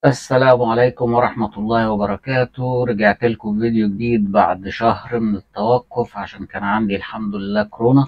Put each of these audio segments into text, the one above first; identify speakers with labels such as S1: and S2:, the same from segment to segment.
S1: السلام عليكم ورحمة الله وبركاته رجعت لكم فيديو جديد بعد شهر من التوقف عشان كان عندي الحمد لله كورونا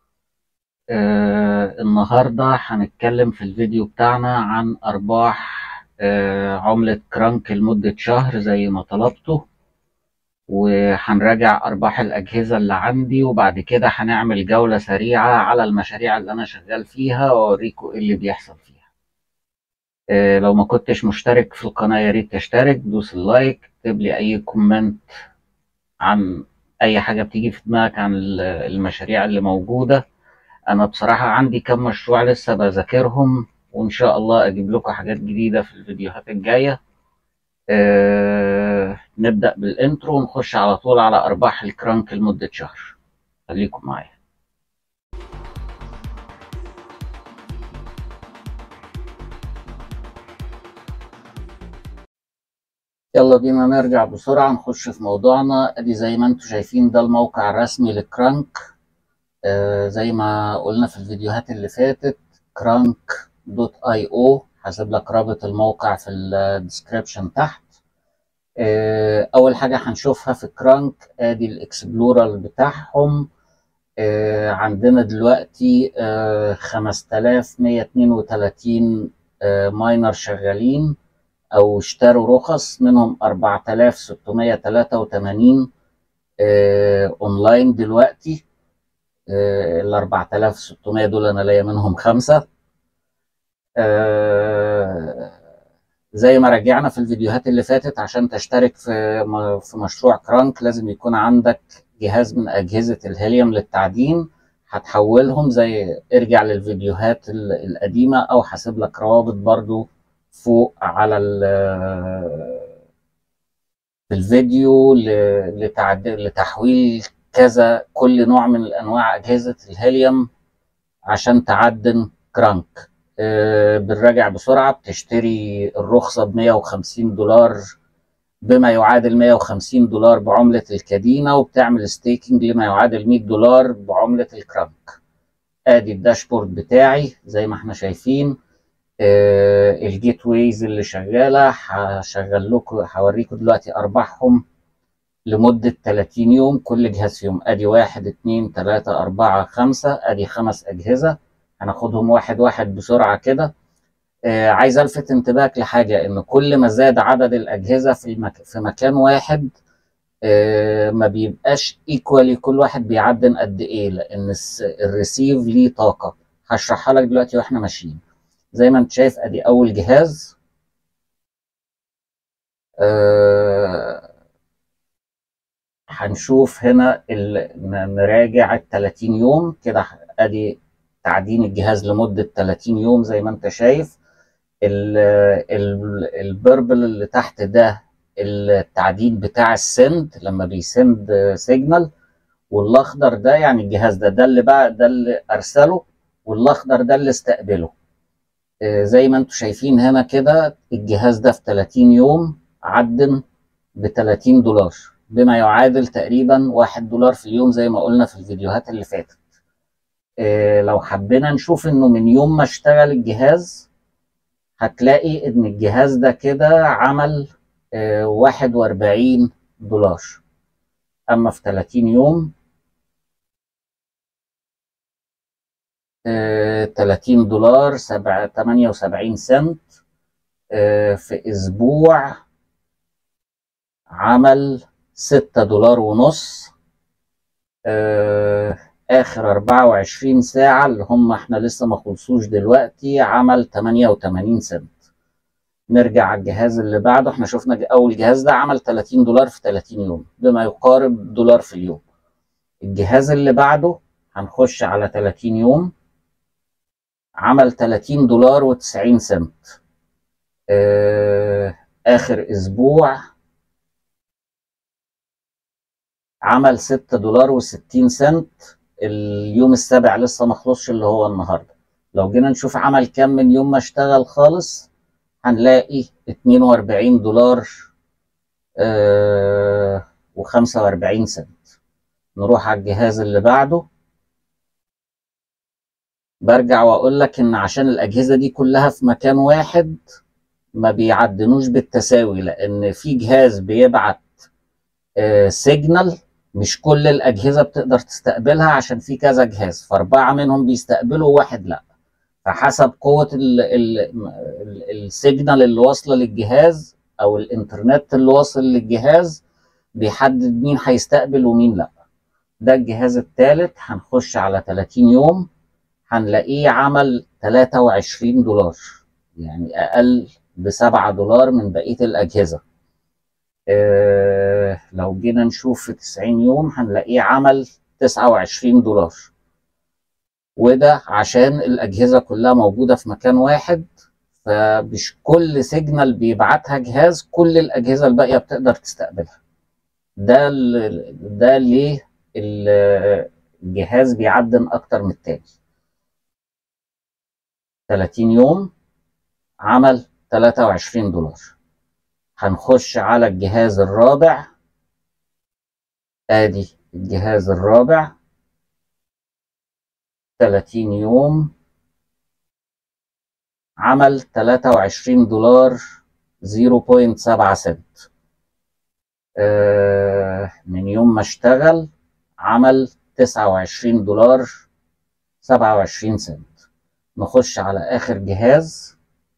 S1: آه النهاردة هنتكلم في الفيديو بتاعنا عن أرباح آه عملة كرانك لمدة شهر زي ما طلبته وهنراجع أرباح الأجهزة اللي عندي وبعد كده هنعمل جولة سريعة على المشاريع اللي أنا شغال فيها وأوريكم إيه اللي بيحصل فيها آه، لو ما كنتش مشترك في القناة يا ريت تشترك دوس اللايك اكتب لي أي كومنت عن أي حاجة بتيجي في دماغك عن ال- المشاريع اللي موجودة أنا بصراحة عندي كم مشروع لسه بذاكرهم وإن شاء الله أجيب لكم حاجات جديدة في الفيديوهات الجاية أه نبدأ بالإنترو ونخش على طول على أرباح الكرانك لمدة شهر خليكم معايا يلا بينا نرجع بسرعة نخش في موضوعنا ادي زي ما انتم شايفين ده الموقع الرسمي لكرانك آه زي ما قلنا في الفيديوهات اللي فاتت كرانك دوت اي او هسيب لك رابط الموقع في الديسكريبشن تحت آه اول حاجة هنشوفها في كرانك ادي الاكسبلورر بتاعهم آه عندنا دلوقتي آه 5132 آه ماينر شغالين او اشتروا رخص منهم 4683 آه اونلاين دلوقتي آه ال 4600 دول انا ليا منهم خمسه آه زي ما راجعنا في الفيديوهات اللي فاتت عشان تشترك في م- في مشروع كرانك لازم يكون عندك جهاز من اجهزه الهيليوم للتعدين هتحولهم زي ارجع للفيديوهات ال- القديمه او هسيب لك روابط برضو فوق على ال- في الفيديو ل- لتعديل لتحويل كذا كل نوع من الانواع اجهزه الهيليوم عشان تعدن كرانك آه، بنراجع بسرعه بتشتري الرخصه ب 150 دولار بما يعادل 150 دولار بعمله الكادينا وبتعمل ستيكنج لما يعادل 100 دولار بعمله الكرانك ادي الداشبورد بتاعي زي ما احنا شايفين آه، الجيت ويز اللي شغاله هشغل لكم هوريكم دلوقتي ارباحهم لمده 30 يوم كل جهاز فيهم ادي واحد اتنين تلاته اربعه خمسه ادي خمس اجهزه هناخدهم واحد واحد بسرعه كده آه، عايز الفت انتباهك لحاجه ان كل ما زاد عدد الاجهزه في المك... في مكان واحد آه، ما بيبقاش ايكوالي كل واحد بيعدن قد ايه لان الس- الريسيف ليه طاقه هشرحها لك دلوقتي واحنا ماشيين زي ما انت شايف ادي اول جهاز آه، هنشوف هنا ال... ن- نراجع ال 30 يوم كده ح- ادي تعدين الجهاز لمدة 30 يوم زي ما انت شايف ال... ال... البربل اللي تحت ده التعدين بتاع السند لما بيسند سيجنال والاخضر ده يعني الجهاز ده ده اللي بقى ده اللي ارسله والاخضر ده اللي استقبله آه، زي ما انتم شايفين هنا كده الجهاز ده في 30 يوم عدن ب 30 دولار بما يعادل تقريبا 1 دولار في اليوم زي ما قلنا في الفيديوهات اللي فاتت آه، لو حبينا نشوف انه من يوم ما اشتغل الجهاز هتلاقي ان الجهاز ده كده عمل آه، 41 دولار اما في 30 يوم آه، 30 دولار سبعة 78 سنت آه، في اسبوع عمل 6 دولار ونص آه، اخر 24 ساعة اللي هم احنا لسه ما خلصوش دلوقتي عمل 88 سنت نرجع على الجهاز اللي بعده احنا شفنا ج- اول جهاز ده عمل 30 دولار في 30 يوم بما يقارب دولار في اليوم الجهاز اللي بعده هنخش على 30 يوم عمل 30 دولار و90 سنت آه، اخر اسبوع عمل 6 دولار و60 سنت اليوم السابع لسه ما خلصش اللي هو النهارده لو جينا نشوف عمل كام من يوم ما اشتغل خالص هنلاقي 42 دولار آه و45 سنت نروح على الجهاز اللي بعده برجع واقول لك ان عشان الاجهزه دي كلها في مكان واحد ما بيعدنوش بالتساوي لان في جهاز بيبعت سيجنال مش كل الاجهزه بتقدر تستقبلها عشان في كذا جهاز فاربعه منهم بيستقبلوا وواحد لا فحسب قوه السيجنال اللي واصله للجهاز او الانترنت اللي واصل للجهاز بيحدد مين هيستقبل ومين لا ده الجهاز الثالث هنخش على 30 يوم هنلاقيه عمل 23 دولار يعني اقل ب 7 دولار من بقيه الاجهزه آه لو جينا نشوف في 90 يوم هنلاقيه عمل 29 دولار وده عشان الاجهزه كلها موجوده في مكان واحد فمش كل سيجنال بيبعتها جهاز كل الاجهزه الباقيه بتقدر تستقبلها ده ده ليه الجهاز بيعدن اكتر من التاني 30 يوم عمل 23 دولار هنخش على الجهاز الرابع ادي الجهاز الرابع 30 يوم عمل 23 دولار 0.7 سنت آه من يوم ما اشتغل عمل 29 دولار 27 سنت نخش على اخر جهاز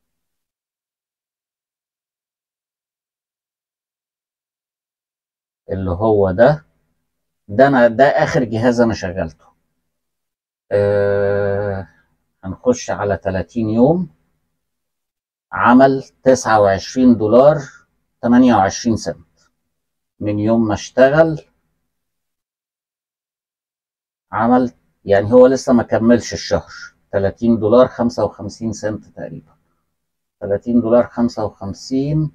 S1: اللي هو ده ده انا ده اخر جهاز انا شغلته آه هنخش على 30 يوم عمل 29 دولار 28 سنت من يوم ما اشتغل عمل يعني هو لسه ما كملش الشهر 30 دولار 55 سنت تقريبا 30 دولار 55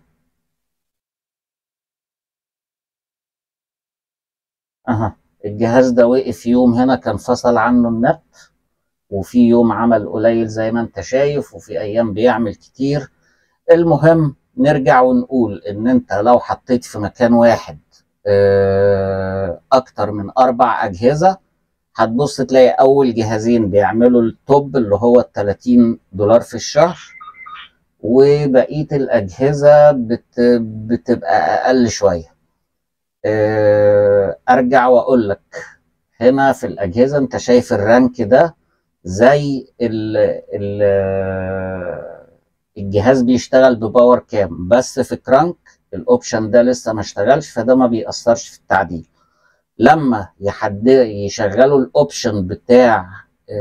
S1: اها الجهاز ده وقف يوم هنا كان فصل عنه النت وفي يوم عمل قليل زي ما انت شايف وفي ايام بيعمل كتير المهم نرجع ونقول ان انت لو حطيت في مكان واحد اكتر من اربع اجهزه هتبص تلاقي اول جهازين بيعملوا التوب اللي هو ال 30 دولار في الشهر وبقيه الاجهزه بت بتبقى اقل شويه ارجع واقول لك هنا في الاجهزه انت شايف الرانك ده زي ال ال الجهاز بيشتغل بباور كام بس في كرانك الاوبشن ده لسه ما اشتغلش فده ما بيأثرش في التعديل لما يحد يشغلوا الاوبشن بتاع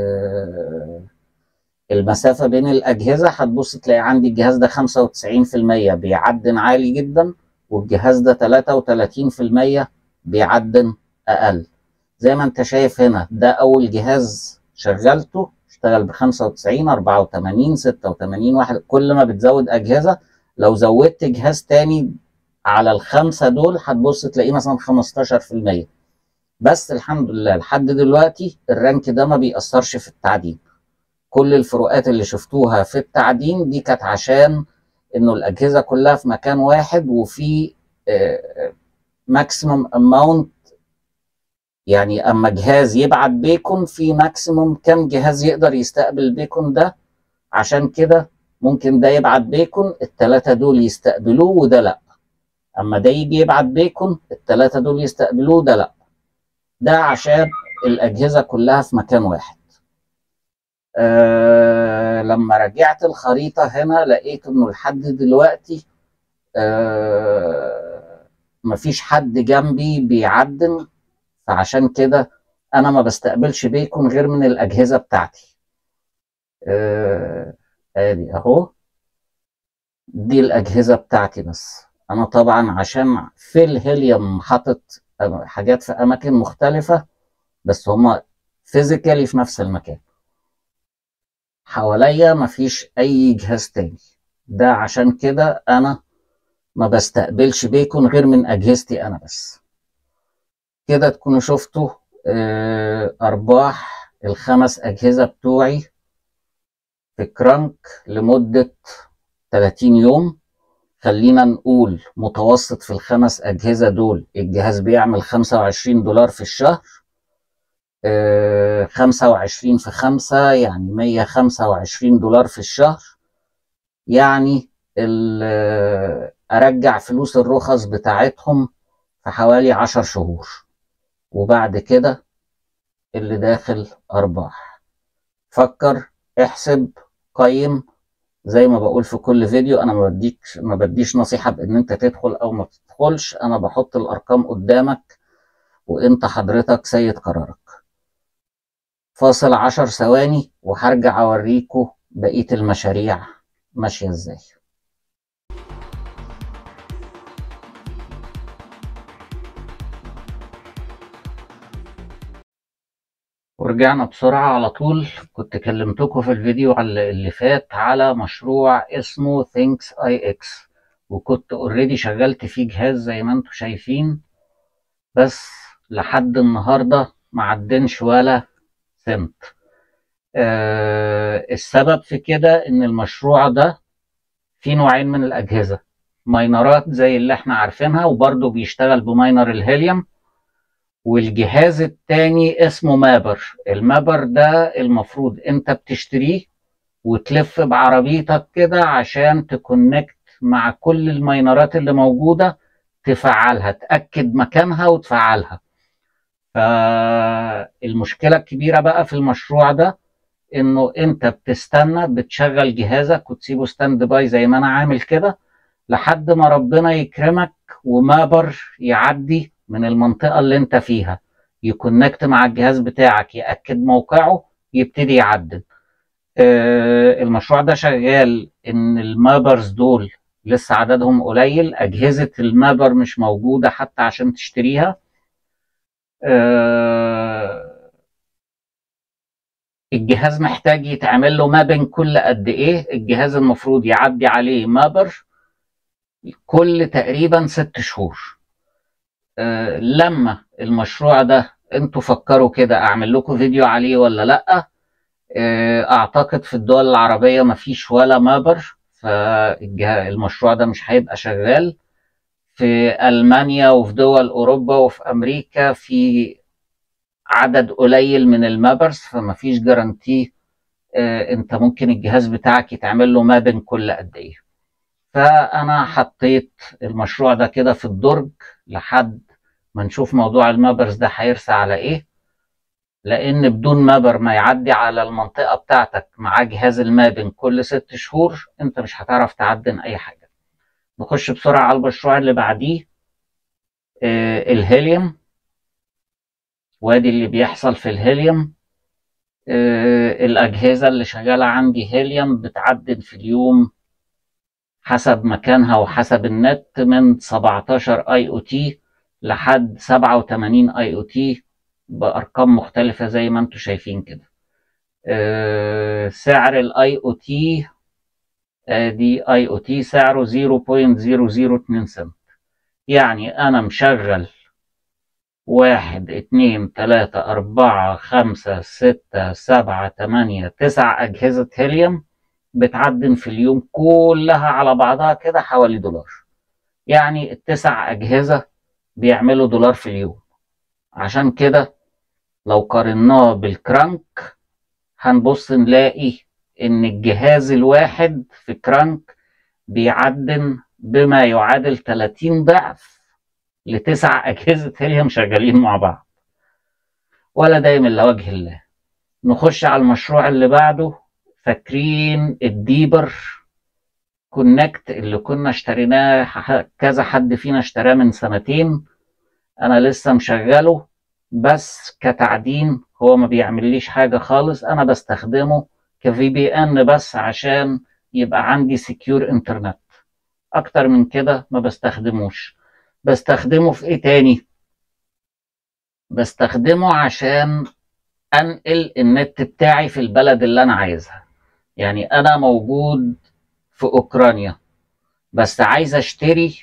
S1: المسافه بين الاجهزه هتبص تلاقي عندي الجهاز ده 95% بيعدن عالي جدا والجهاز ده 33% بيعدن اقل زي ما انت شايف هنا ده اول جهاز شغلته اشتغل ب 95 84 86 واحد كل ما بتزود اجهزه لو زودت جهاز تاني على الخمسه دول هتبص تلاقيه مثلا 15% بس الحمد لله لحد دلوقتي الرانك ده ما بيأثرش في التعدين كل الفروقات اللي شفتوها في التعدين دي كانت عشان انه الاجهزه كلها في مكان واحد وفي ماكسيمم اماونت يعني اما جهاز يبعت بيكون في ماكسيموم كم جهاز يقدر يستقبل البيكون ده عشان كده ممكن ده يبعت بيكون التلاتة دول يستقبلوه وده لا اما ده يجي يبعت بيكون التلاتة دول يستقبلوه ده لا ده عشان الاجهزة كلها في مكان واحد أه لما رجعت الخريطة هنا لقيت انه لحد دلوقتي أه مفيش حد جنبي بيعدن فعشان كده انا ما بستقبلش بيكون غير من الاجهزه بتاعتي آه، ادي اهو دي الاجهزه بتاعتي بس انا طبعا عشان في الهيليوم حاطط حاجات في اماكن مختلفه بس هما فيزيكالي في نفس المكان حواليا مفيش اي جهاز تاني ده عشان كده انا ما بستقبلش بيكون غير من اجهزتي انا بس كده تكونوا شفتوا أرباح الخمس أجهزة بتوعي في كرانك لمدة 30 يوم خلينا نقول متوسط في الخمس أجهزة دول الجهاز بيعمل 25 دولار في الشهر 25 في 5 يعني 125 دولار في الشهر يعني ال- ارجع فلوس الرخص بتاعتهم في حوالي عشر شهور وبعد كده اللي داخل ارباح فكر احسب قيم زي ما بقول في كل فيديو انا ما بديكش ما بديش نصيحة بان انت تدخل او ما تدخلش انا بحط الارقام قدامك وانت حضرتك سيد قرارك فاصل عشر ثواني وهرجع اوريكم بقية المشاريع ماشية ازاي ورجعنا بسرعة على طول كنت كلمتكم في الفيديو على- اللي فات على مشروع اسمه Thinks IX وكنت اوريدي شغلت فيه جهاز زي ما انتم شايفين بس لحد النهاردة ما عدنش ولا سنت آه السبب في كده ان المشروع ده فيه نوعين من الاجهزة ماينرات زي اللي احنا عارفينها وبرضه بيشتغل بماينر الهيليوم والجهاز التاني اسمه مابر المابر ده المفروض انت بتشتريه وتلف بعربيتك كده عشان تكونكت مع كل الماينرات اللي موجودة تفعلها تأكد مكانها وتفعلها فالمشكلة الكبيرة بقى في المشروع ده انه انت بتستنى بتشغل جهازك وتسيبه ستاند باي زي ما انا عامل كده لحد ما ربنا يكرمك ومابر يعدي من المنطقة اللي انت فيها يكونكت مع الجهاز بتاعك يأكد موقعه يبتدي يعدل آه، المشروع ده شغال ان المابرز دول لسه عددهم قليل اجهزة المابر مش موجودة حتى عشان تشتريها آه، الجهاز محتاج يتعمل له مابنج كل قد ايه الجهاز المفروض يعدي عليه مابر كل تقريبا ست شهور آه، لما المشروع ده انتوا فكروا كده اعمل لكم فيديو عليه ولا لا آه، اعتقد في الدول العربية مفيش ولا مابر فالمشروع ده مش هيبقى شغال في ألمانيا وفي دول أوروبا وفي أمريكا في عدد قليل من المابرز فمفيش جارانتي آه، انت ممكن الجهاز بتاعك يتعمل له مابن كل قد ايه فانا حطيت المشروع ده كده في الدرج لحد ما نشوف موضوع المابرز ده هيرسى على ايه لان بدون مابر ما يعدي على المنطقة بتاعتك مع جهاز المابن كل ست شهور انت مش هتعرف تعدن اي حاجة نخش بسرعة على المشروع اللي بعديه آه الهيليوم وادي اللي بيحصل في الهيليوم آه الأجهزة اللي شغالة عندي هيليوم بتعدل في اليوم حسب مكانها وحسب النت من 17 اي او تي لحد 87 اي او تي بأرقام مختلفة زي ما انتم شايفين كده آه سعر الاي او تي دي اي او تي سعره 0.002 سنت يعني انا مشغل واحد اتنين تلاتة أربعة خمسة ستة سبعة تمانية تسع أجهزة هيليوم بتعدن في اليوم كلها على بعضها كده حوالي دولار يعني التسع أجهزة بيعملوا دولار في اليوم عشان كده لو قارناه بالكرانك هنبص نلاقي إن الجهاز الواحد في كرانك بيعدن بما يعادل 30 ضعف لتسع أجهزة هيليوم شغالين مع بعض ولا دايم إلا وجه الله نخش على المشروع اللي بعده فاكرين الديبر كونكت اللي كنا اشتريناه ح- كذا حد فينا اشتراه من سنتين انا لسه مشغله بس كتعدين هو ما بيعمليش حاجة خالص انا بستخدمه كفي بي ان بس عشان يبقى عندي سكيور انترنت اكتر من كده ما بستخدموش بستخدمه في ايه تاني بستخدمه عشان انقل النت بتاعي في البلد اللي انا عايزها يعني انا موجود في اوكرانيا بس عايز اشتري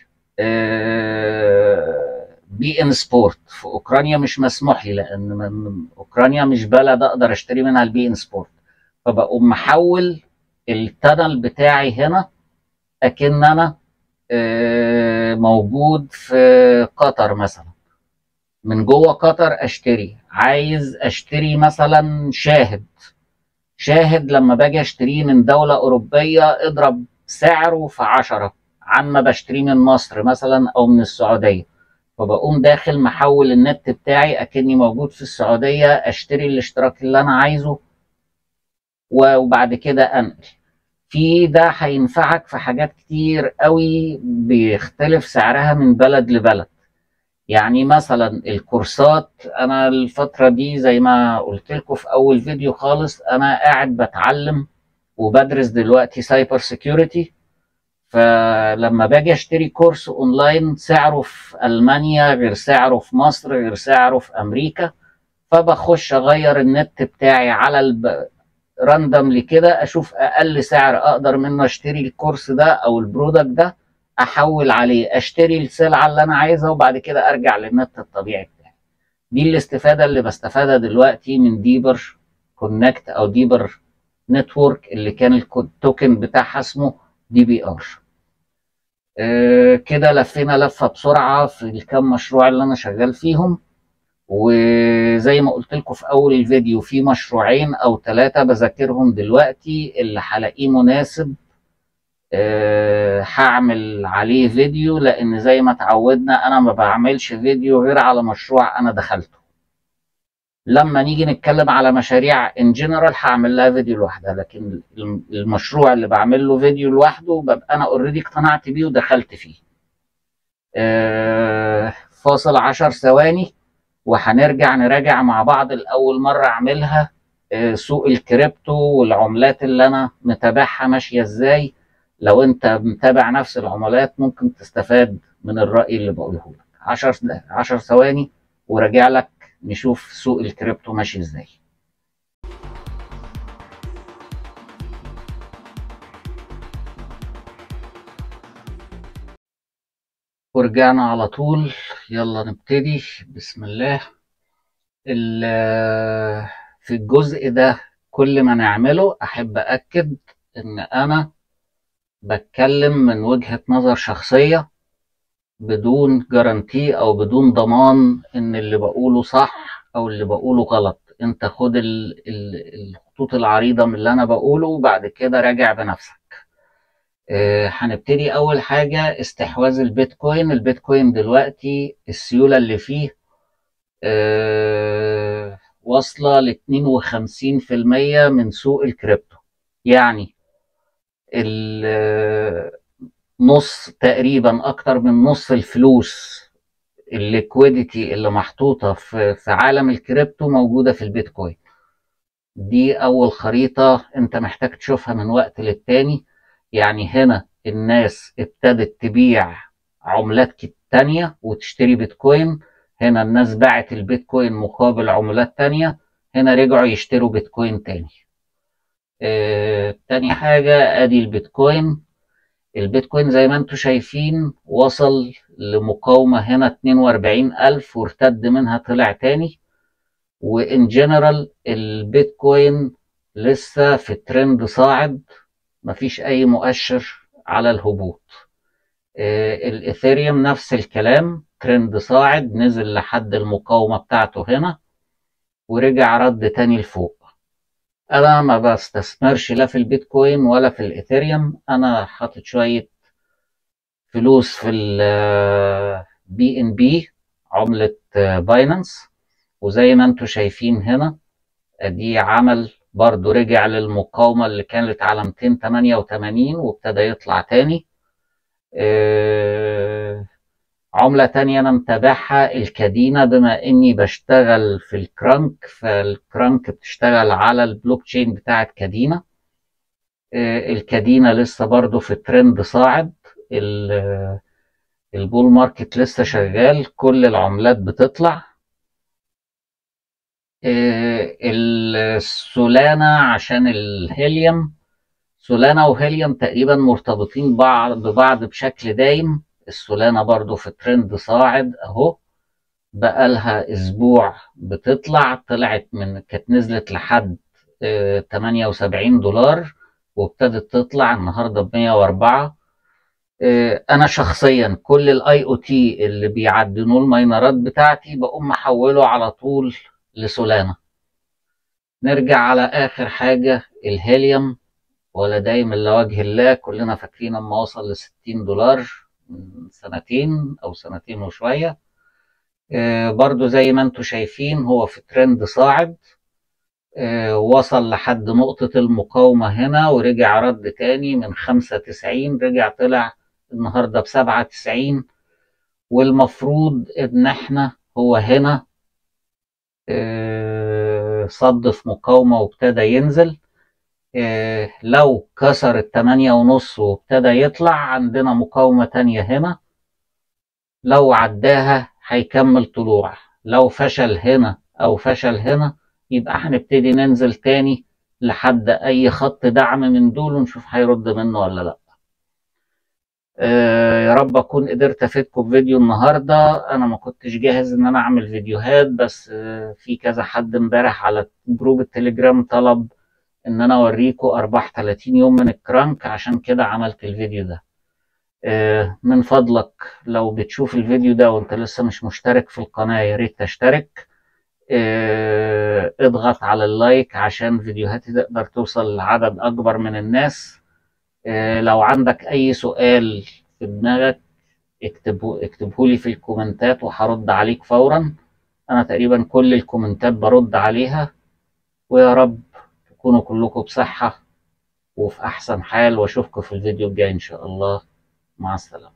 S1: آه، بي ان سبورت في اوكرانيا مش مسموح لي لان من- اوكرانيا مش بلد اقدر اشتري منها البي ان سبورت فبقوم محول التنل بتاعي هنا اكن انا آه، موجود في قطر مثلا من جوه قطر اشتري عايز اشتري مثلا شاهد شاهد لما باجي اشتريه من دولة أوروبية اضرب سعره في عشرة عن ما بشتريه من مصر مثلا او من السعوديه فبقوم داخل محول النت بتاعي اكني موجود في السعوديه اشتري الاشتراك اللي انا عايزه وبعد كده انقل في ده هينفعك في حاجات كتير قوي بيختلف سعرها من بلد لبلد يعني مثلا الكورسات انا الفتره دي زي ما قلت لكم في اول فيديو خالص انا قاعد بتعلم وبدرس دلوقتي سايبر سيكيورتي فلما باجي اشتري كورس اونلاين سعره في المانيا غير سعره في مصر غير سعره في امريكا فبخش اغير النت بتاعي على الب... راندملي كده اشوف اقل سعر اقدر منه اشتري الكورس ده او البرودكت ده احول عليه اشتري السلعه اللي انا عايزها وبعد كده ارجع للنت الطبيعي بتاعي دي الاستفاده اللي بستفادها دلوقتي من ديبر كونكت او ديبر نتورك اللي كان التوكن بتاعها اسمه دي بي ار أه كده لفينا لفه بسرعه في الكام مشروع اللي انا شغال فيهم وزي ما قلت لكم في اول الفيديو في مشروعين او ثلاثه بذاكرهم دلوقتي اللي هلاقيه مناسب أه هعمل عليه فيديو لان زي ما اتعودنا انا ما بعملش فيديو غير على مشروع انا دخلته لما نيجي نتكلم على مشاريع ان جنرال هعمل لها فيديو لوحدها لكن المشروع اللي بعمل له فيديو لوحده ببقى انا اوريدي اقتنعت بيه ودخلت فيه أه فاصل عشر ثواني وهنرجع نراجع مع بعض الأول مرة أعملها أه سوق الكريبتو والعملات اللي أنا متابعها ماشية إزاي لو أنت متابع نفس العملات ممكن تستفاد من الرأي اللي بقوله لك عشر, عشر ثواني وراجع لك نشوف سوق الكريبتو ماشي إزاي ورجعنا على طول يلا نبتدي بسم الله في الجزء ده كل ما نعمله احب اكد ان انا بتكلم من وجهة نظر شخصية بدون جارانتي او بدون ضمان ان اللي بقوله صح او اللي بقوله غلط انت خد الخطوط العريضة من اللي انا بقوله وبعد كده راجع بنفسك هنبتدي اول حاجه استحواذ البيتكوين البيتكوين دلوقتي السيوله اللي فيه أه واصله ل 52% من سوق الكريبتو يعني نص تقريبا اكتر من نص الفلوس الليكويديتي اللي محطوطه في في عالم الكريبتو موجوده في البيتكوين دي اول خريطه انت محتاج تشوفها من وقت للتاني يعني هنا الناس ابتدت تبيع عملات تانية وتشتري بيتكوين هنا الناس باعت البيتكوين مقابل عملات تانية هنا رجعوا يشتروا بيتكوين تاني اه تاني حاجة ادي البيتكوين البيتكوين زي ما انتم شايفين وصل لمقاومة هنا 42 ألف وارتد منها طلع تاني وإن جنرال البيتكوين لسه في ترند صاعد مفيش اي مؤشر على الهبوط آه الاثيريوم نفس الكلام ترند صاعد نزل لحد المقاومة بتاعته هنا ورجع رد تاني لفوق انا ما بستثمرش لا في البيتكوين ولا في الاثيريوم انا حاطط شوية فلوس في البي ان بي عملة باينانس وزي ما انتم شايفين هنا دي عمل برضو رجع للمقاومة اللي كانت على 288 وابتدى يطلع تاني أه عملة تانية أنا متابعها الكادينا بما إني بشتغل في الكرانك فالكرانك بتشتغل على البلوك تشين بتاعت كادينا أه الكادينا لسه برضو في ترند صاعد البول ماركت لسه شغال كل العملات بتطلع السولانا عشان الهيليوم سولانا وهيليوم تقريبا مرتبطين بعض ببعض بشكل دايم السولانا برضو في ترند صاعد اهو بقالها اسبوع بتطلع طلعت من كانت نزلت لحد 78 دولار وابتدت تطلع النهارده ب 104 انا شخصيا كل الاي او تي اللي بيعدنوا الماينرات بتاعتي بقوم محوله على طول لسولانا نرجع على اخر حاجة الهيليوم ولا دايم الا وجه الله كلنا فاكرين اما وصل ل 60 دولار من سنتين او سنتين وشويه آه، برضو زي ما انتم شايفين هو في ترند صاعد آه، وصل لحد نقطة المقاومة هنا ورجع رد تاني من خمسة تسعين رجع طلع النهاردة بسبعة تسعين والمفروض ان احنا هو هنا آه، صدف مقاومة وابتدى ينزل آه، لو كسر التمانية ونص وابتدى يطلع عندنا مقاومة تانية هنا لو عداها هيكمل طلوع لو فشل هنا او فشل هنا يبقى هنبتدي ننزل تاني لحد اي خط دعم من دول ونشوف هيرد منه ولا لا آه، يا رب اكون قدرت افيدكم بفيديو النهارده انا ما كنتش جاهز ان انا اعمل فيديوهات بس آه، في كذا حد امبارح على جروب التليجرام طلب ان انا اوريكم ارباح 30 يوم من الكرانك عشان كده عملت الفيديو ده آه، من فضلك لو بتشوف الفيديو ده وانت لسه مش مشترك في القناة يا ريت تشترك آه، اضغط على اللايك عشان فيديوهاتي تقدر توصل لعدد اكبر من الناس آه، لو عندك اي سؤال في دماغك اكتبه اكتبه لي في الكومنتات وهرد عليك فورا انا تقريبا كل الكومنتات برد عليها ويا رب تكونوا كلكم بصحة وفي احسن حال واشوفكم في الفيديو الجاي ان شاء الله مع السلامة